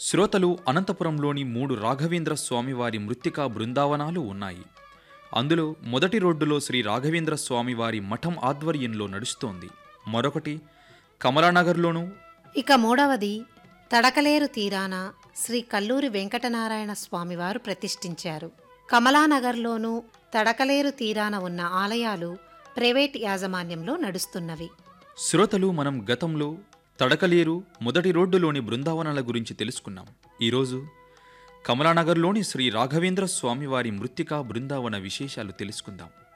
శ్రోతలు అనంతపురంలోని మూడు రాఘవేంద్ర స్వామివారి మృత్తికా బృందావనాలు ఉన్నాయి అందులో మొదటి రోడ్డులో శ్రీ రాఘవేంద్ర స్వామివారి మఠం ఆధ్వర్యంలో నడుస్తోంది మరొకటి కమలానగర్లోనూ ఇక మూడవది తడకలేరు తీరాన శ్రీ కల్లూరి వెంకటనారాయణ స్వామివారు ప్రతిష్ఠించారు కమలానగర్లోనూ తడకలేరు తీరాన ఉన్న ఆలయాలు ప్రైవేట్ యాజమాన్యంలో నడుస్తున్నవి శ్రోతలు మనం గతంలో తడకలేరు మొదటి రోడ్డులోని బృందావనాల గురించి తెలుసుకున్నాం ఈరోజు కమలానగర్లోని శ్రీ రాఘవేంద్ర స్వామివారి మృత్తికా బృందావన విశేషాలు తెలుసుకుందాం